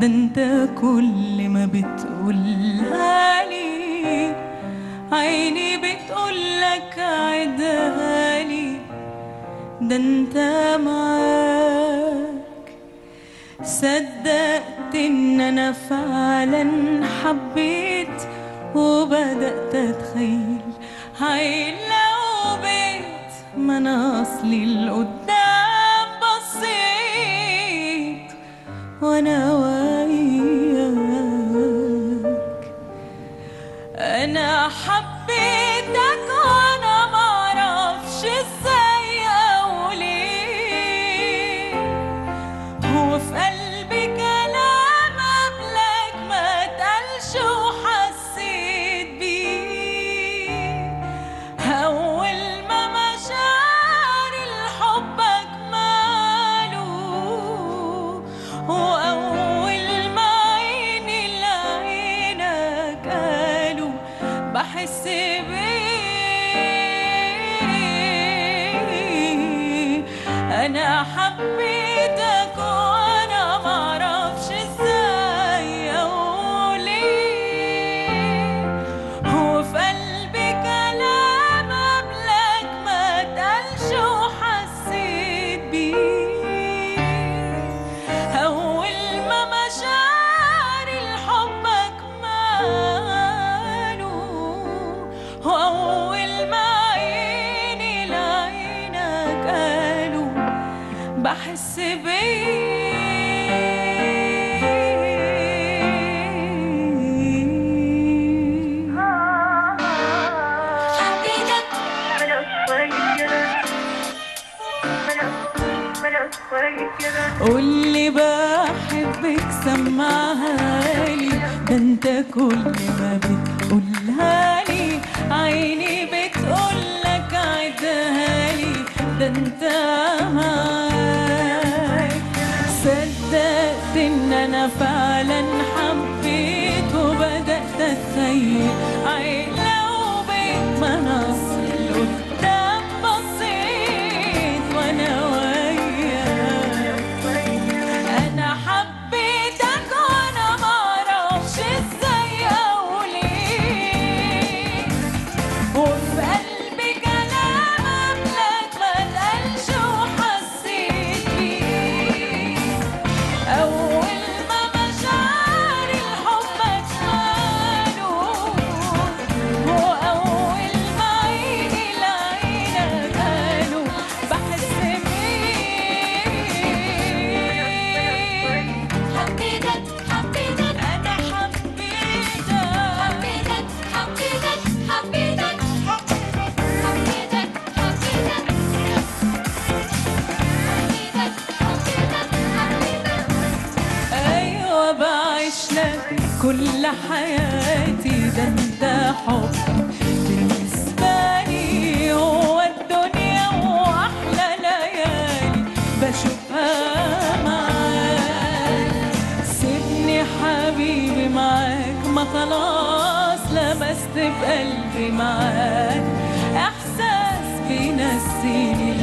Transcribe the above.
ده انت كل ما بتقولها لي عيني بتقولك عدها لي ده انت معاك صدقت ان انا فعلا حبيت وبدأت اتخيل هاي لو بيت ما انا اصلي لقدام بصيت وانا وياك انا حبيتك وانا معرفش ازاي او ليه هو في قلبي كلام قبلك ما اتقالش وحسيت بيه أول ما مشاعر لحبك مالوا وأول ما عيني لعينك قالوا بحس بيه أنا حبيتك وأنا معرفش إزاي أو ليه هو في قلبي كلام قبلك ما اتقالش وحسيت بيه أول ما مشاعري لحبك مالوا وأول ما عيني لعينك قالوا بحس بيه حبيتك قولي بحبك سمعها لي ده انت كل ما بتقولها لي عيني بتقولك عدها لي ده انت معاك صدقت ان انا فعلا حبيت وبدأت اتخيل عين لو بيت ما انا اصل قدام بصيت وانا وياك انا حبيتك وانا معرفش ازاي او ليه وفي قلبي كلام قبلك ما اتقالش وحسيت بيه اول ما مشاعري لحبك مالوا واول ما عيني لعينك قالوا بحس بيه حبيتك حبيتك انا حبيتك حبيتك حبيتك حبيتك حبيتك حبيتك حبيتك حبيتك حبيتك ايوه بعيش لك كل حياتي ده انت حب بالنسبة لي هو الدنيا واحلى ليالي بشوفها معاك سيبني حبيبي معاك ما خلاص لمست بقلبي معاك احساس بينسيني